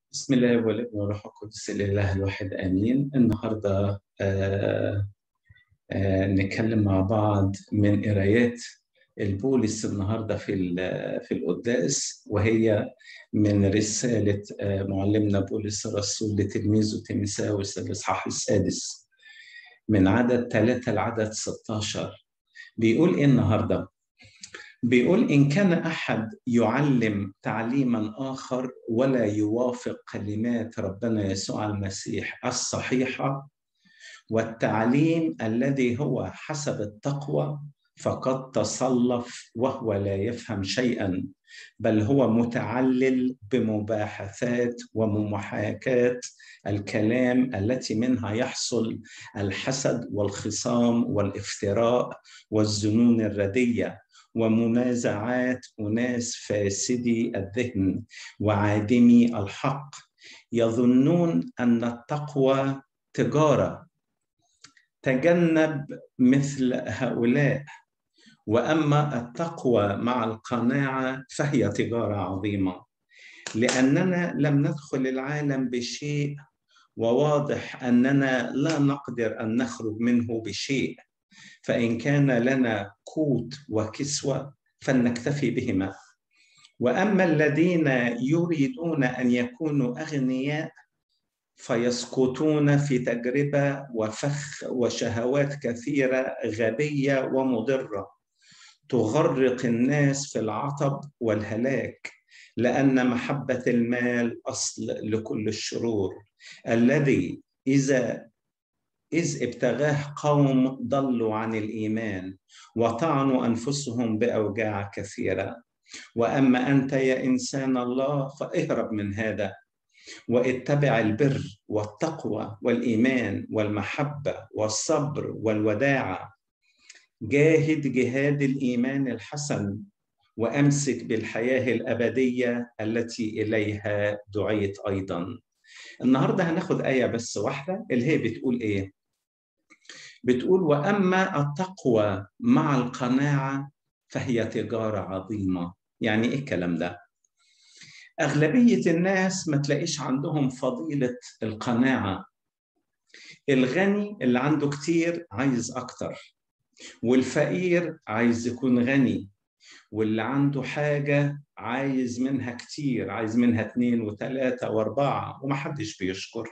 بسم الله والابن والروح القدس الاله الواحد امين النهارده آه آه نتكلم مع بعض من قرايات البولس النهارده في في القداس وهي من رساله آه معلمنا بولس الرسول لتلميذه تيمساوس الاصحاح السادس من عدد ثلاثة لعدد 16 بيقول ايه النهارده؟ بيقول إن كان أحد يعلم تعليما آخر ولا يوافق كلمات ربنا يسوع المسيح الصحيحة والتعليم الذي هو حسب التقوى فقد تصلف وهو لا يفهم شيئا بل هو متعلل بمباحثات ومحاكاة الكلام التي منها يحصل الحسد والخصام والافتراء والظنون الرديه ومنازعات أناس فاسدي الذهن وعادمي الحق يظنون أن التقوى تجارة تجنب مثل هؤلاء وأما التقوى مع القناعة فهي تجارة عظيمة لأننا لم ندخل العالم بشيء وواضح أننا لا نقدر أن نخرج منه بشيء فإن كان لنا قوت وكسوة فلنكتفي بهما وأما الذين يريدون أن يكونوا أغنياء فيسقطون في تجربة وفخ وشهوات كثيرة غبية ومضرة تغرق الناس في العطب والهلاك لأن محبة المال أصل لكل الشرور الذي إذا إذ ابتغاه قوم ضلوا عن الإيمان وطعنوا أنفسهم بأوجاع كثيرة وأما أنت يا إنسان الله فاهرب من هذا واتبع البر والتقوى والإيمان والمحبة والصبر والوداعة جاهد جهاد الإيمان الحسن وأمسك بالحياة الأبدية التي إليها دعيت أيضا النهاردة هناخد آية بس واحدة اللي هي بتقول إيه بتقول واما التقوى مع القناعه فهي تجاره عظيمه يعني ايه الكلام ده اغلبيه الناس ما تلاقيش عندهم فضيله القناعه الغني اللي عنده كتير عايز اكتر والفقير عايز يكون غني واللي عنده حاجة عايز منها كتير عايز منها اتنين وتلاتة واربعة ومحدش بيشكر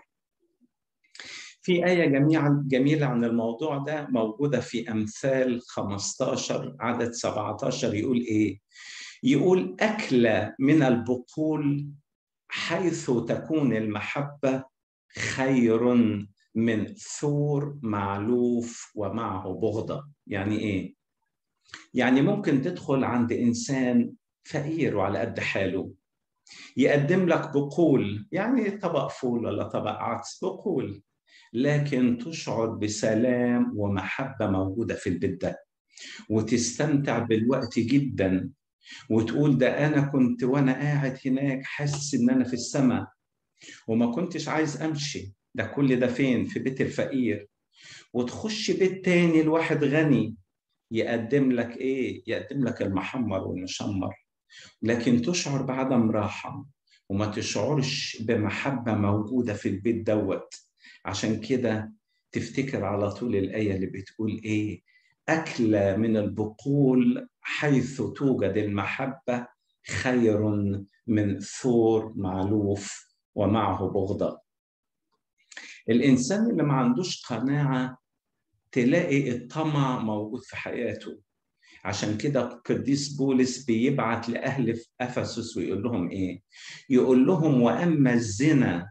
في آية جميلة جميلة عن الموضوع ده موجودة في أمثال 15 عدد 17 يقول إيه؟ يقول أكلة من البقول حيث تكون المحبة خير من ثور معلوف ومعه بغضة يعني إيه؟ يعني ممكن تدخل عند إنسان فقير وعلى قد حاله يقدم لك بقول يعني طبق فول ولا طبق عدس بقول لكن تشعر بسلام ومحبة موجودة في البيت ده وتستمتع بالوقت جدا وتقول ده أنا كنت وأنا قاعد هناك حاسس إن أنا في السماء وما كنتش عايز أمشي ده كل ده فين في بيت الفقير وتخش بيت تاني الواحد غني يقدم لك إيه يقدم لك المحمر والمشمر لكن تشعر بعدم راحة وما تشعرش بمحبة موجودة في البيت دوت عشان كده تفتكر على طول الآية اللي بتقول إيه أكلة من البقول حيث توجد المحبة خير من ثور معلوف ومعه بغضة الإنسان اللي ما عندوش قناعة تلاقي الطمع موجود في حياته عشان كده القديس بولس بيبعت لأهل في أفسس ويقول لهم إيه؟ يقول لهم وأما الزنا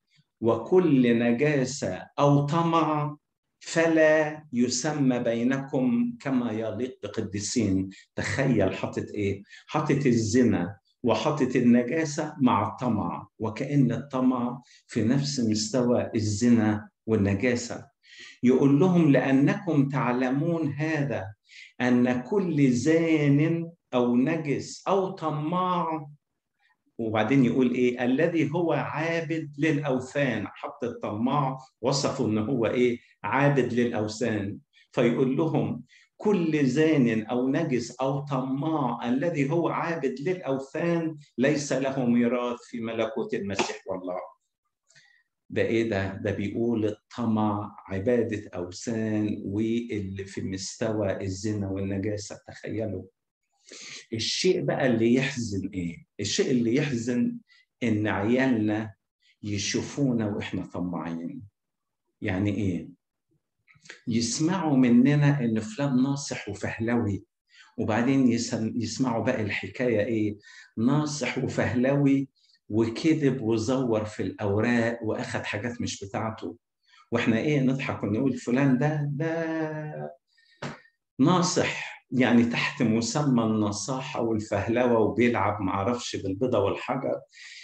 وكل نجاسة أو طمع فلا يسمى بينكم كما يليق بقديسين تخيل حاطط إيه؟ حاطط الزنا وحاطط النجاسة مع الطمع وكأن الطمع في نفس مستوى الزنا والنجاسة يقول لهم لأنكم تعلمون هذا أن كل زان أو نجس أو طماع وبعدين يقول ايه الذي هو عابد للاوثان حط الطماع وصفه ان هو ايه عابد للاوثان فيقول لهم كل زان او نجس او طماع الذي هو عابد للاوثان ليس له ميراث في ملكوت المسيح والله ده ايه ده؟ ده بيقول الطمع عباده اوثان واللي في مستوى الزنا والنجاسه تخيلوا. الشيء بقى اللي يحزن ايه؟ الشيء اللي يحزن ان عيالنا يشوفونا واحنا طماعين. يعني ايه؟ يسمعوا مننا ان فلان ناصح وفهلوي وبعدين يسمعوا بقى الحكايه ايه؟ ناصح وفهلوي وكذب وزور في الاوراق واخد حاجات مش بتاعته واحنا ايه نضحك ونقول فلان ده ده ناصح يعني تحت مسمى النصاحه والفهلوه وبيلعب معرفش بالبيضه والحجر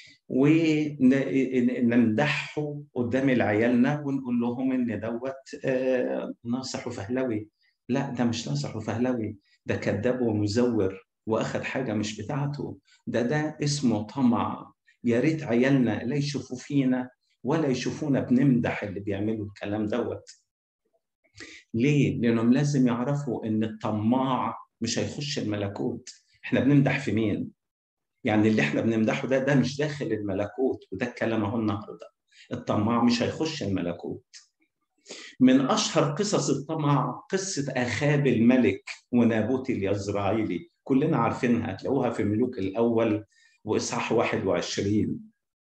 ونمدحه قدام العيالنا ونقول لهم ان دوت ناصح وفهلوي لا ده مش ناصح وفهلوي ده كذاب ومزور واخد حاجه مش بتاعته ده ده اسمه طمع يا ريت عيالنا لا يشوفوا فينا ولا يشوفونا بنمدح اللي بيعملوا الكلام دوت ليه؟ لانهم لازم يعرفوا ان الطماع مش هيخش الملكوت احنا بنمدح في مين؟ يعني اللي احنا بنمدحه ده ده مش داخل الملكوت وده الكلام اهو النهارده الطماع مش هيخش الملكوت من اشهر قصص الطمع قصه اخاب الملك ونابوت اليزرعيلي كلنا عارفينها هتلاقوها في ملوك الاول واصحاح 21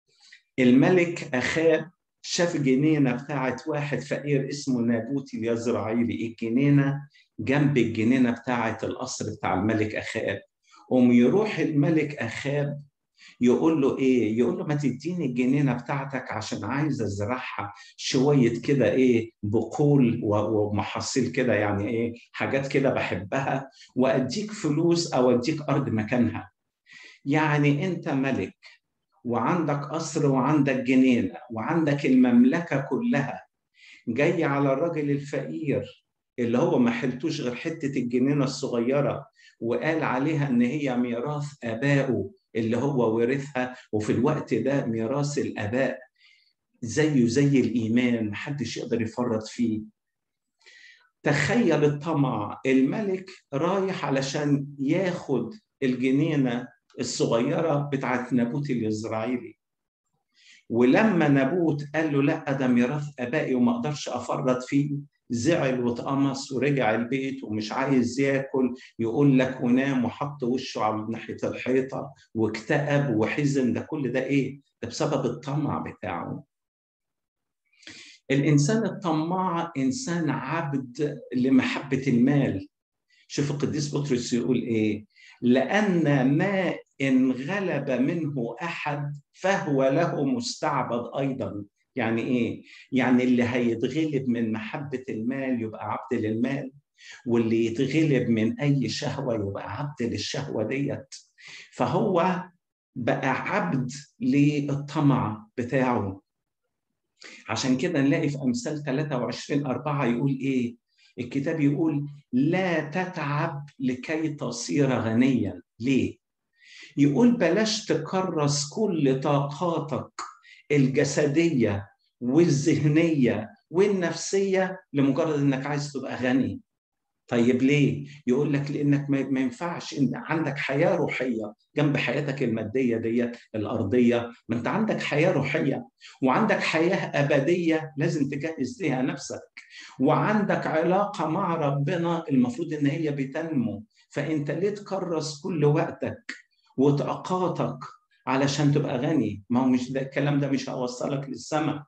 الملك اخاب شاف جنينه بتاعت واحد فقير اسمه نابوت اليزرعيلي الجنينه جنب الجنينه بتاعت القصر بتاع الملك اخاب قوم يروح الملك اخاب يقول له ايه يقول له ما تديني الجنينه بتاعتك عشان عايز ازرعها شويه كده ايه بقول ومحاصيل كده يعني ايه حاجات كده بحبها واديك فلوس او اديك ارض مكانها يعني انت ملك وعندك قصر وعندك جنينه وعندك المملكه كلها جاي على الراجل الفقير اللي هو ما حلتوش غير حته الجنينه الصغيره وقال عليها ان هي ميراث ابائه اللي هو ورثها وفي الوقت ده ميراث الاباء زيه زي الايمان محدش يقدر يفرط فيه تخيل الطمع الملك رايح علشان ياخد الجنينه الصغيره بتاعت نابوت الاسرائيلي ولما نابوت قال له لا ده ميراث ابائي وما اقدرش افرط فيه زعل واتقمص ورجع البيت ومش عايز ياكل يقول لك ونام وحط وشه على ناحيه الحيطه واكتئب وحزن ده كل ده ايه؟ ده بسبب الطمع بتاعه. الانسان الطماع انسان عبد لمحبه المال. شوف القديس بطرس يقول ايه؟ لان ما ان غلب منه احد فهو له مستعبد ايضا يعني ايه؟ يعني اللي هيتغلب من محبة المال يبقى عبد للمال واللي يتغلب من أي شهوة يبقى عبد للشهوة ديت فهو بقى عبد للطمع بتاعه عشان كده نلاقي في أمثال 23 أربعة يقول إيه؟ الكتاب يقول لا تتعب لكي تصير غنيا ليه؟ يقول بلاش تكرس كل طاقاتك الجسديه والذهنيه والنفسيه لمجرد انك عايز تبقى غني طيب ليه يقول لك لانك ما ينفعش ان عندك حياه روحيه جنب حياتك الماديه ديت الارضيه ما انت عندك حياه روحيه وعندك حياه ابديه لازم تجهز ليها نفسك وعندك علاقه مع ربنا المفروض ان هي بتنمو فانت ليه تكرس كل وقتك وطاقاتك علشان تبقى غني ما هو مش ده الكلام ده مش هيوصلك للسماء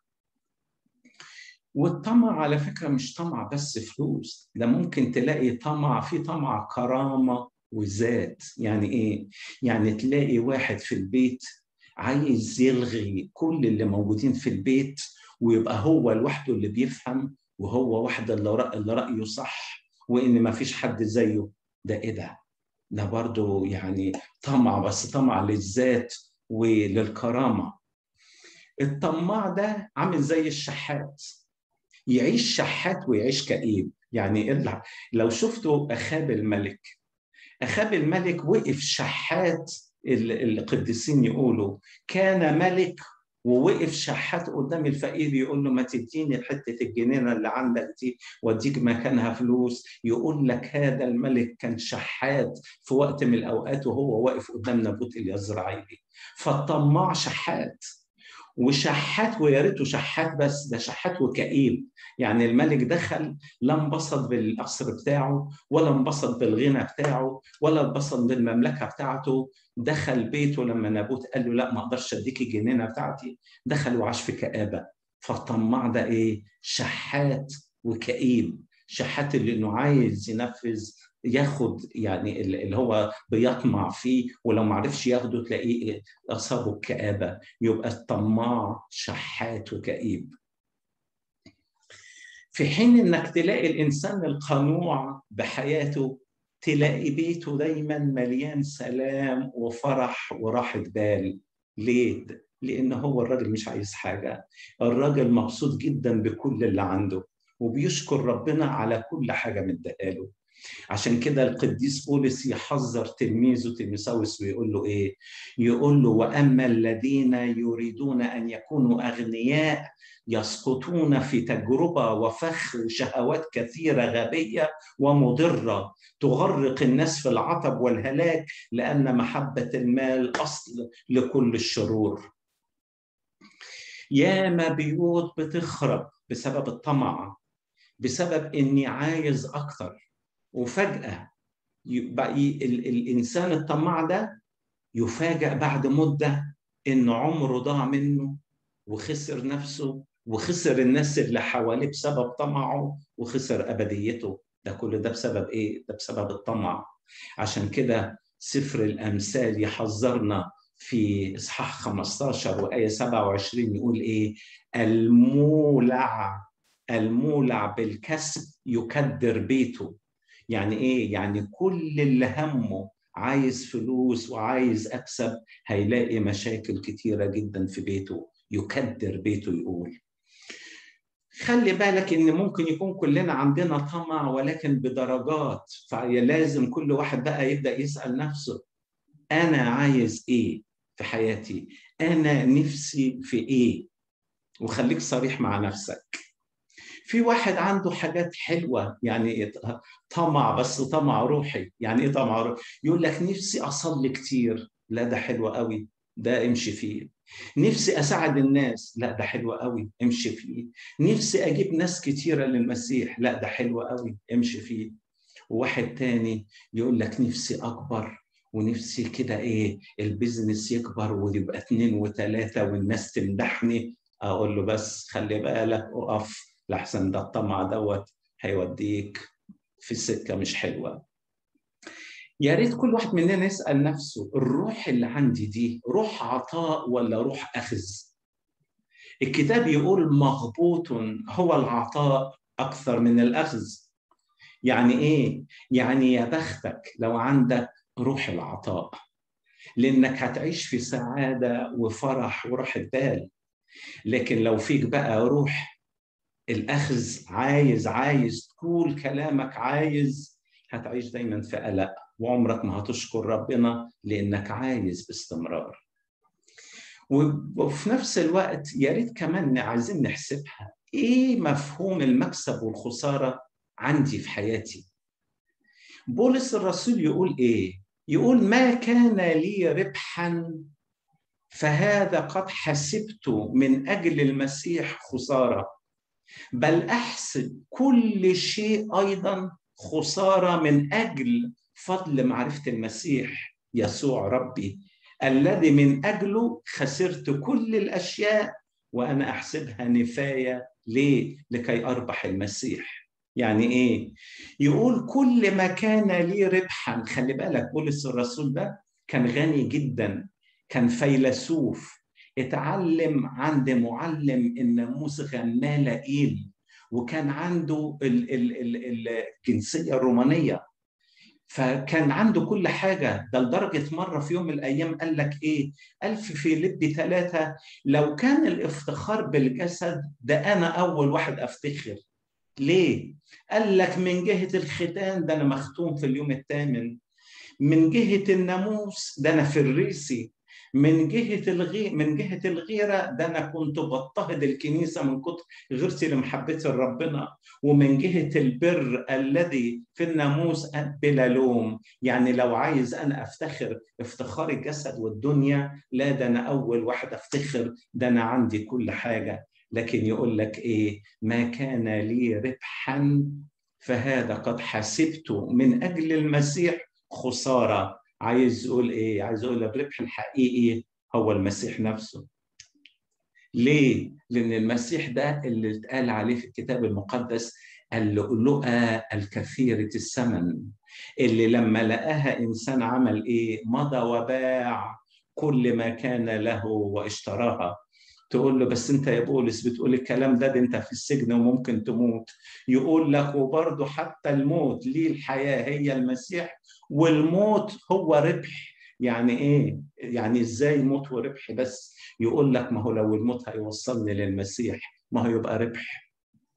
والطمع على فكره مش طمع بس فلوس ده ممكن تلاقي طمع في طمع كرامه وذات يعني ايه يعني تلاقي واحد في البيت عايز يلغي كل اللي موجودين في البيت ويبقى هو لوحده اللي بيفهم وهو واحد اللي, رأ... اللي رايه صح وان ما فيش حد زيه ده ايه ده ده برضه يعني طمع بس طمع للذات وللكرامة الطماع ده عامل زي الشحات يعيش شحات ويعيش كئيب يعني لو شفتوا أخاب الملك أخاب الملك وقف شحات القديسين يقولوا كان ملك ووقف شحات قدام الفقير يقول له ما تديني حته الجنينه اللي عندك دي واديك مكانها فلوس يقول لك هذا الملك كان شحات في وقت من الاوقات وهو واقف قدام نبوت اليزرعيلي فالطماع شحات وشحات ويا ريته شحات بس ده شحات وكئيب يعني الملك دخل لا انبسط بالقصر بتاعه ولا انبسط بالغنى بتاعه ولا انبسط بالمملكه بتاعته دخل بيته لما نابوت قال له لا ما اقدرش اديك الجنينه بتاعتي دخل وعاش في كآبه فالطماع ده ايه شحات وكئيب شحات اللي انه عايز ينفذ ياخد يعني اللي هو بيطمع فيه ولو ما عرفش ياخده تلاقيه اصابه الكآبه يبقى الطماع شحات وكئيب في حين انك تلاقي الانسان القنوع بحياته تلاقي بيته دايما مليان سلام وفرح وراحه بال ليه لان هو الراجل مش عايز حاجه الراجل مبسوط جدا بكل اللي عنده وبيشكر ربنا على كل حاجه مديها له عشان كده القديس بولس يحذر تلميذه تيموساوس ويقول له ايه؟ يقول له واما الذين يريدون ان يكونوا اغنياء يسقطون في تجربه وفخ وشهوات كثيره غبيه ومضره تغرق الناس في العطب والهلاك لان محبه المال اصل لكل الشرور. ياما بيوت بتخرب بسبب الطمع بسبب اني عايز اكتر وفجأة يبقى الإنسان الطماع ده يفاجأ بعد مدة إن عمره ضاع منه وخسر نفسه وخسر الناس اللي حواليه بسبب طمعه وخسر أبديته ده كل ده بسبب إيه؟ ده بسبب الطمع عشان كده سفر الأمثال يحذرنا في إصحاح 15 وآية 27 يقول إيه؟ المولع المولع بالكسب يكدر بيته يعني ايه يعني كل اللي همه عايز فلوس وعايز اكسب هيلاقي مشاكل كتيره جدا في بيته يكدر بيته يقول خلي بالك ان ممكن يكون كلنا عندنا طمع ولكن بدرجات فلازم كل واحد بقى يبدا يسال نفسه انا عايز ايه في حياتي انا نفسي في ايه وخليك صريح مع نفسك في واحد عنده حاجات حلوه يعني طمع بس طمع روحي يعني ايه طمع روحي يقول لك نفسي اصلي كتير لا ده حلو قوي ده امشي فيه نفسي اساعد الناس لا ده حلو قوي امشي فيه نفسي اجيب ناس كتيره للمسيح لا ده حلو قوي امشي فيه وواحد تاني يقول لك نفسي اكبر ونفسي كده ايه البيزنس يكبر ويبقى اتنين وتلاته والناس تمدحني اقول له بس خلي بالك اقف لحسن ده الطمع دوت هيوديك في سكه مش حلوه يا ريت كل واحد مننا يسال نفسه الروح اللي عندي دي روح عطاء ولا روح اخذ الكتاب يقول مغبوط هو العطاء اكثر من الاخذ يعني ايه يعني يا بختك لو عندك روح العطاء لانك هتعيش في سعاده وفرح وراحه بال لكن لو فيك بقى روح الاخذ عايز عايز طول كلامك عايز هتعيش دايما في قلق وعمرك ما هتشكر ربنا لانك عايز باستمرار وفي نفس الوقت يا ريت كمان عايزين نحسبها ايه مفهوم المكسب والخساره عندي في حياتي بولس الرسول يقول ايه يقول ما كان لي ربحا فهذا قد حسبت من اجل المسيح خساره بل احسب كل شيء ايضا خساره من اجل فضل معرفه المسيح يسوع ربي الذي من اجله خسرت كل الاشياء وانا احسبها نفايه ليه؟ لكي اربح المسيح. يعني ايه؟ يقول كل ما كان لي ربحا خلي بالك بولس الرسول ده كان غني جدا كان فيلسوف اتعلم عند معلم الناموس غمالائيل وكان عنده ال ال ال الجنسيه الرومانيه فكان عنده كل حاجه ده لدرجه مره في يوم من الايام قال لك ايه؟ قال في فيليب ثلاثه لو كان الافتخار بالجسد ده انا اول واحد افتخر ليه؟ قال لك من جهه الختان ده انا مختوم في اليوم الثامن من جهه الناموس ده انا فريسي من جهة الغي من جهة الغيرة ده أنا كنت بضطهد الكنيسة من كتر غيرتي لمحبتي لربنا ومن جهة البر الذي في الناموس بلا لوم يعني لو عايز أنا أفتخر افتخار الجسد والدنيا لا ده أنا أول واحد أفتخر ده أنا عندي كل حاجة لكن يقول لك إيه ما كان لي ربحا فهذا قد حسبته من أجل المسيح خسارة عايز يقول ايه عايز يقول الربح الحقيقي هو المسيح نفسه ليه لان المسيح ده اللي اتقال عليه في الكتاب المقدس اللؤلؤه الكثيره الثمن اللي لما لقاها انسان عمل ايه مضى وباع كل ما كان له واشتراها تقول له بس انت يا بولس بتقول الكلام ده, ده انت في السجن وممكن تموت يقول لك وبرضه حتى الموت ليه الحياه هي المسيح والموت هو ربح يعني ايه يعني ازاي موت وربح بس يقول لك ما هو لو الموت هيوصلني للمسيح ما هو يبقى ربح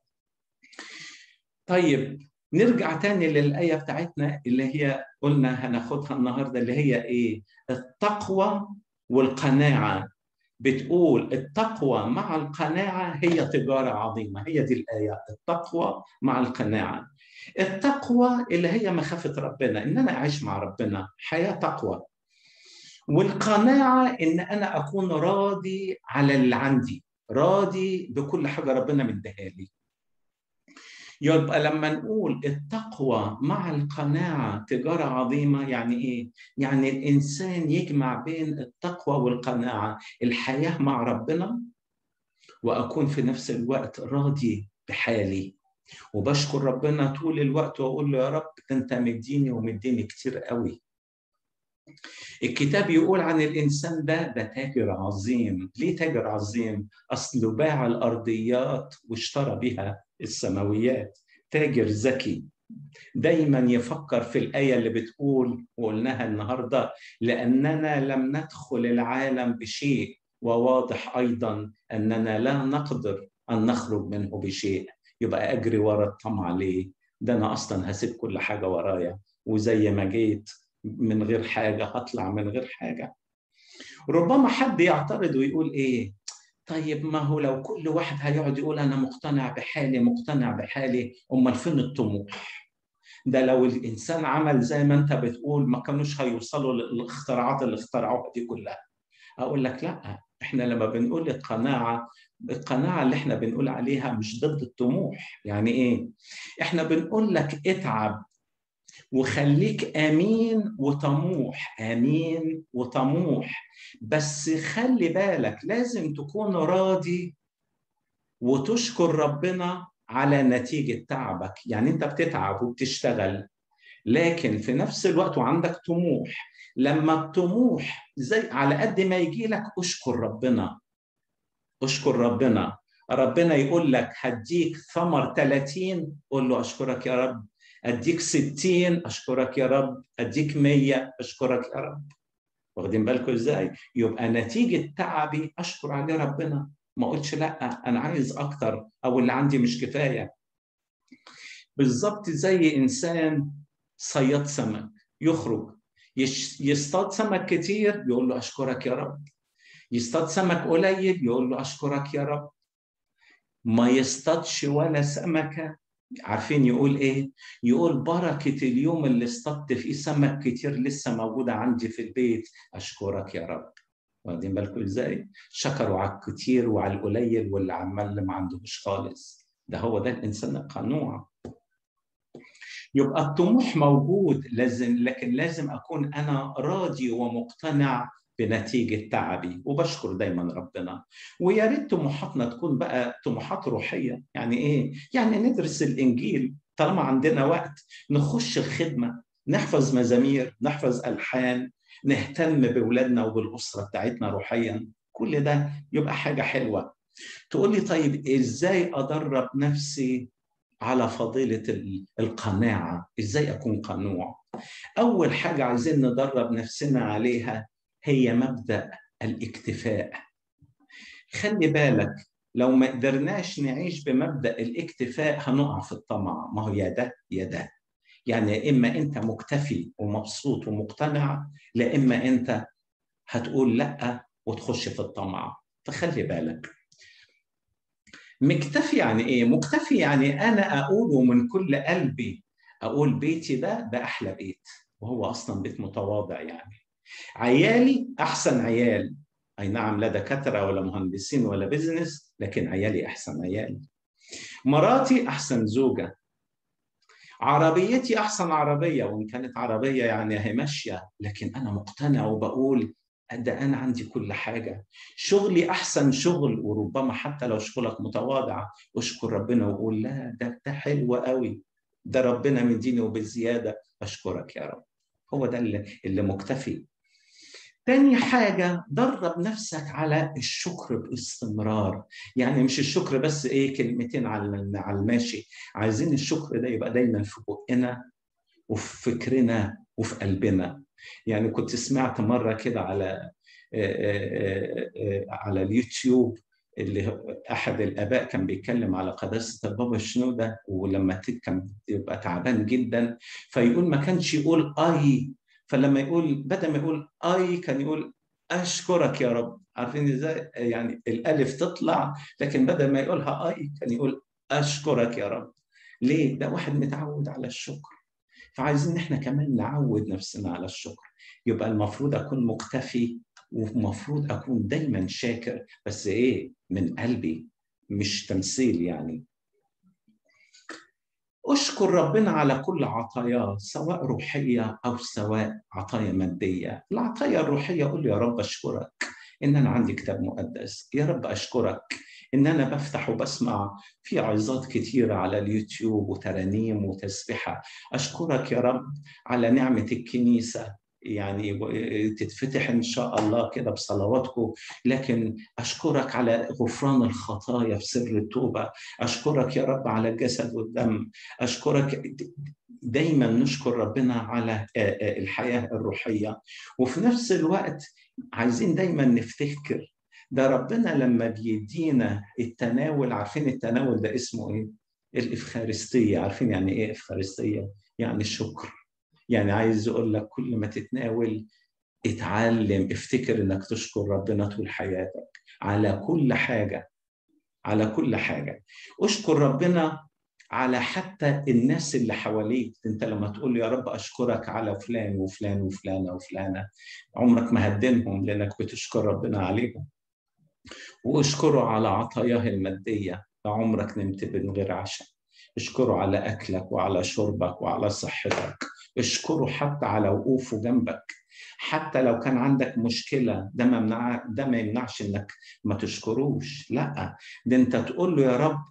طيب نرجع تاني للآية بتاعتنا اللي هي قلنا هناخدها النهاردة اللي هي إيه؟ التقوى والقناعة بتقول التقوى مع القناعة هي تجارة عظيمة هي دي الآية التقوى مع القناعة التقوى اللي هي مخافة ربنا إن أنا أعيش مع ربنا حياة تقوى والقناعة إن أنا أكون راضي على اللي عندي راضي بكل حاجة ربنا مديها لي يبقى لما نقول التقوى مع القناعة تجارة عظيمة يعني إيه؟ يعني الإنسان يجمع بين التقوى والقناعة الحياة مع ربنا وأكون في نفس الوقت راضي بحالي وبشكر ربنا طول الوقت واقول له يا رب ده انت مديني ومديني كتير قوي الكتاب يقول عن الانسان ده ده تاجر عظيم ليه تاجر عظيم اصله باع الارضيات واشترى بها السماويات تاجر ذكي دايما يفكر في الآية اللي بتقول وقلناها النهاردة لأننا لم ندخل العالم بشيء وواضح أيضا أننا لا نقدر أن نخرج منه بشيء يبقى اجري ورا الطمع ليه؟ ده انا اصلا هسيب كل حاجه ورايا وزي ما جيت من غير حاجه هطلع من غير حاجه. ربما حد يعترض ويقول ايه؟ طيب ما هو لو كل واحد هيقعد يقول انا مقتنع بحالي مقتنع بحالي امال فين الطموح؟ ده لو الانسان عمل زي ما انت بتقول ما كانوش هيوصلوا للاختراعات اللي اخترعوها دي كلها. اقول لك لا احنا لما بنقول القناعه القناعه اللي احنا بنقول عليها مش ضد الطموح يعني ايه احنا بنقول لك اتعب وخليك امين وطموح امين وطموح بس خلي بالك لازم تكون راضي وتشكر ربنا على نتيجه تعبك يعني انت بتتعب وبتشتغل لكن في نفس الوقت وعندك طموح لما الطموح زي على قد ما يجي لك اشكر ربنا اشكر ربنا ربنا يقول لك هديك ثمر 30 قول له اشكرك يا رب اديك 60 اشكرك يا رب اديك 100 اشكرك يا رب واخدين بالكم ازاي يبقى نتيجه تعبي اشكر عليه ربنا ما اقولش لا انا عايز اكتر او اللي عندي مش كفايه بالظبط زي انسان صياد سمك يخرج يصطاد سمك كتير يقول له اشكرك يا رب يصطاد سمك قليل يقول له اشكرك يا رب ما يصطادش ولا سمكه عارفين يقول ايه يقول بركه اليوم اللي اصطدت فيه سمك كتير لسه موجوده عندي في البيت اشكرك يا رب واخدين بالكم ازاي شكروا على الكتير وعلى القليل واللي عمال اللي ما عندهوش خالص ده هو ده الانسان القنوع يبقى الطموح موجود لازم لكن لازم اكون انا راضي ومقتنع بنتيجة تعبي وبشكر دايما ربنا ويا ريت طموحاتنا تكون بقى طموحات روحية يعني إيه؟ يعني ندرس الإنجيل طالما عندنا وقت نخش الخدمة نحفظ مزامير نحفظ ألحان نهتم بأولادنا وبالأسرة بتاعتنا روحيا كل ده يبقى حاجة حلوة تقول لي طيب إزاي أدرب نفسي على فضيلة القناعة إزاي أكون قنوع أول حاجة عايزين ندرب نفسنا عليها هي مبدا الاكتفاء خلي بالك لو ما قدرناش نعيش بمبدا الاكتفاء هنقع في الطمع ما هو يا ده يا ده يعني اما انت مكتفي ومبسوط ومقتنع لا اما انت هتقول لا وتخش في الطمع فخلي بالك مكتفي يعني ايه مكتفي يعني انا اقوله من كل قلبي اقول بيتي ده ده احلى بيت وهو اصلا بيت متواضع يعني عيالي احسن عيال اي نعم لا دكاتره ولا مهندسين ولا بزنس لكن عيالي احسن عيال مراتي احسن زوجه عربيتي احسن عربيه وان كانت عربيه يعني هي ماشيه لكن انا مقتنع وبقول ده انا عندي كل حاجه شغلي احسن شغل وربما حتى لو شغلك متواضع اشكر ربنا وقول لا ده ده حلو قوي ده ربنا مديني وبزياده اشكرك يا رب هو ده اللي, اللي مكتفي تاني حاجة درب نفسك على الشكر باستمرار يعني مش الشكر بس ايه كلمتين على على الماشي عايزين الشكر ده يبقى دايما في بقنا وفي فكرنا وفي قلبنا يعني كنت سمعت مرة كده على على اليوتيوب اللي احد الاباء كان بيتكلم على قداسه البابا شنوده ولما كان يبقى تعبان جدا فيقول ما كانش يقول اي فلما يقول بدل ما يقول اي كان يقول اشكرك يا رب عارفين ازاي يعني الالف تطلع لكن بدل ما يقولها اي كان يقول اشكرك يا رب ليه ده واحد متعود على الشكر فعايزين احنا كمان نعود نفسنا على الشكر يبقى المفروض اكون مكتفي ومفروض اكون دايما شاكر بس ايه من قلبي مش تمثيل يعني اشكر ربنا على كل عطاياه سواء روحيه او سواء عطايا ماديه العطايا الروحيه قول يا رب اشكرك ان انا عندي كتاب مقدس يا رب اشكرك ان انا بفتح وبسمع في عظات كتيره على اليوتيوب وترانيم وتسبحه اشكرك يا رب على نعمه الكنيسه يعني تتفتح ان شاء الله كده بصلواتكم لكن اشكرك على غفران الخطايا في سر التوبه اشكرك يا رب على الجسد والدم اشكرك دايما نشكر ربنا على الحياه الروحيه وفي نفس الوقت عايزين دايما نفتكر ده ربنا لما بيدينا التناول عارفين التناول ده اسمه ايه؟ الافخارستيه عارفين يعني ايه افخارستيه؟ يعني الشكر يعني عايز اقول لك كل ما تتناول اتعلم افتكر انك تشكر ربنا طول حياتك على كل حاجه على كل حاجه اشكر ربنا على حتى الناس اللي حواليك انت لما تقول يا رب اشكرك على فلان وفلان وفلانه وفلانه عمرك ما هدمهم لانك بتشكر ربنا عليهم واشكره على عطاياه الماديه عمرك نمت من غير عشاء اشكره على اكلك وعلى شربك وعلى صحتك اشكره حتى على وقوفه جنبك حتى لو كان عندك مشكلة ده ما منع ده ما يمنعش انك ما تشكروش لا ده انت تقول له يا رب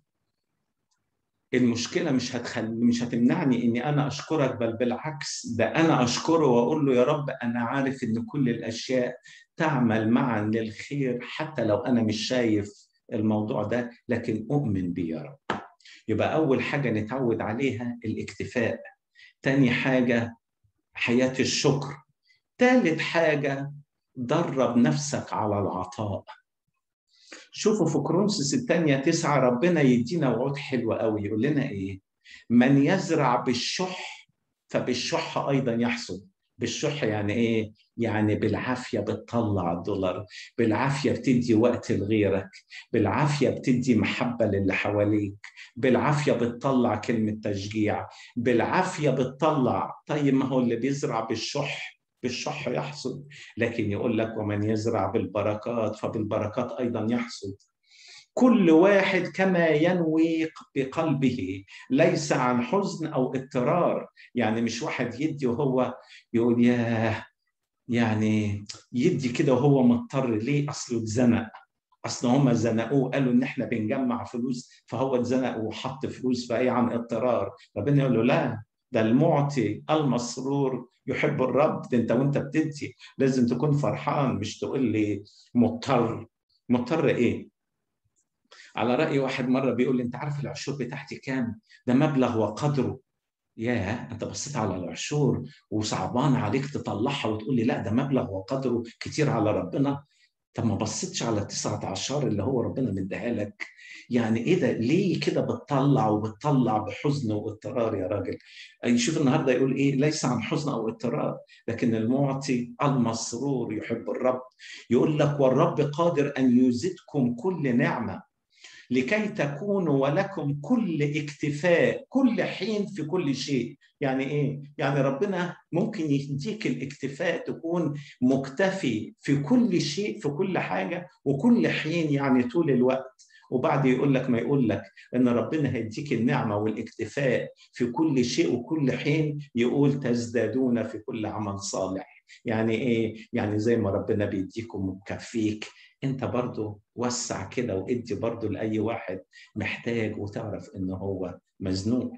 المشكلة مش هتخلي مش هتمنعني اني انا اشكرك بل بالعكس ده انا اشكره واقول له يا رب انا عارف ان كل الاشياء تعمل معا للخير حتى لو انا مش شايف الموضوع ده لكن اؤمن بيه يا رب يبقى اول حاجة نتعود عليها الاكتفاء تاني حاجة حياة الشكر تالت حاجة درب نفسك على العطاء شوفوا في كرونسس الثانية تسعة ربنا يدينا وعود حلوة قوي يقول لنا إيه من يزرع بالشح فبالشح أيضا يحصد بالشح يعني إيه يعني بالعافية بتطلع الدولار بالعافية بتدي وقت لغيرك بالعافية بتدي محبة للي حواليك بالعافية بتطلع كلمة تشجيع بالعافية بتطلع طيب ما هو اللي بيزرع بالشح بالشح يحصد لكن يقول لك ومن يزرع بالبركات فبالبركات أيضا يحصد كل واحد كما ينوي بقلبه ليس عن حزن أو اضطرار يعني مش واحد يدي وهو يقول ياه يعني يدي كده وهو مضطر ليه اصله اتزنق اصل هم زنقوه قالوا ان احنا بنجمع فلوس فهو اتزنق وحط فلوس فهي عن اضطرار ربنا يقول له لا ده المعطي المسرور يحب الرب ده انت وانت بتدي لازم تكون فرحان مش تقول لي مضطر مضطر ايه على راي واحد مره بيقول لي انت عارف العشور بتاعتي كام ده مبلغ وقدره ياه انت بصيت على العشور وصعبان عليك تطلعها وتقول لي لا ده مبلغ وقدره كتير على ربنا طب ما بصيتش على التسعة عشر اللي هو ربنا مديها لك يعني ايه ده ليه كده بتطلع وبتطلع بحزن واضطرار يا راجل يشوف النهارده يقول ايه ليس عن حزن او اضطرار لكن المعطي المسرور يحب الرب يقول لك والرب قادر ان يزيدكم كل نعمه لكي تكونوا ولكم كل اكتفاء كل حين في كل شيء يعني ايه يعني ربنا ممكن يديك الاكتفاء تكون مكتفي في كل شيء في كل حاجه وكل حين يعني طول الوقت وبعد يقول لك ما يقول لك ان ربنا هيديك النعمه والاكتفاء في كل شيء وكل حين يقول تزدادون في كل عمل صالح يعني ايه يعني زي ما ربنا بيديكم مكفيك انت برضو وسع كده وادي برضو لاي واحد محتاج وتعرف ان هو مزنوق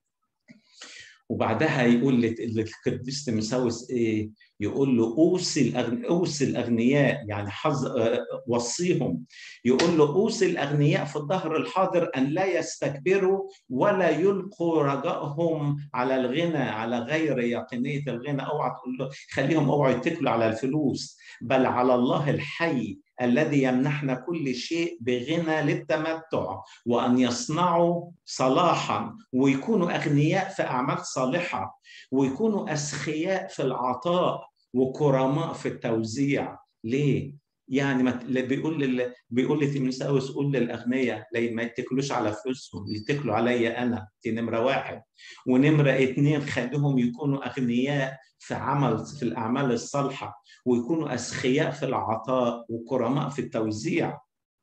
وبعدها يقول للقديس تيموثاوس ايه يقول له اوصي الأغن... اوصي الاغنياء يعني حظ وصيهم يقول له اوصي الاغنياء في الظهر الحاضر ان لا يستكبروا ولا يلقوا رجائهم على الغنى على غير يقينيه الغنى اوعى تقول له خليهم اوعوا يتكلوا على الفلوس بل على الله الحي الذي يمنحنا كل شيء بغنى للتمتع وان يصنعوا صلاحا ويكونوا اغنياء في اعمال صالحه ويكونوا اسخياء في العطاء وكرماء في التوزيع ليه يعني ما بيقول لل... بيقول لتيموثاوس قول للاغنياء ما يتكلوش على فلوسهم يتكلوا عليا انا دي نمره واحد ونمره اثنين خليهم يكونوا اغنياء في عمل في الاعمال الصالحه ويكونوا اسخياء في العطاء وكرماء في التوزيع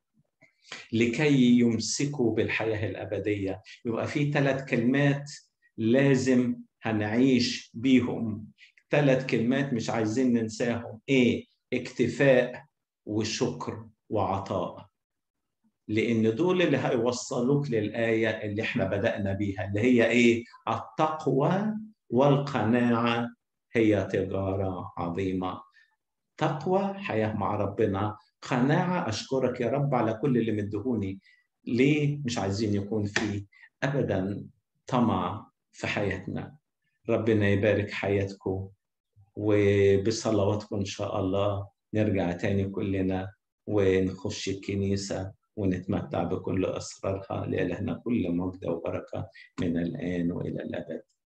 لكي يمسكوا بالحياه الابديه يبقى في ثلاث كلمات لازم هنعيش بيهم ثلاث كلمات مش عايزين ننساهم ايه اكتفاء وشكر وعطاء لان دول اللي هيوصلوك للايه اللي احنا بدانا بيها اللي هي ايه التقوى والقناعه هي تجاره عظيمه تقوى حياه مع ربنا قناعه اشكرك يا رب على كل اللي مدهوني ليه مش عايزين يكون في ابدا طمع في حياتنا ربنا يبارك حياتكم وبصلواتكم ان شاء الله نرجع تاني كلنا ونخش الكنيسه ونتمتع بكل اسرارها لالهنا كل مجد وبركه من الان والى الابد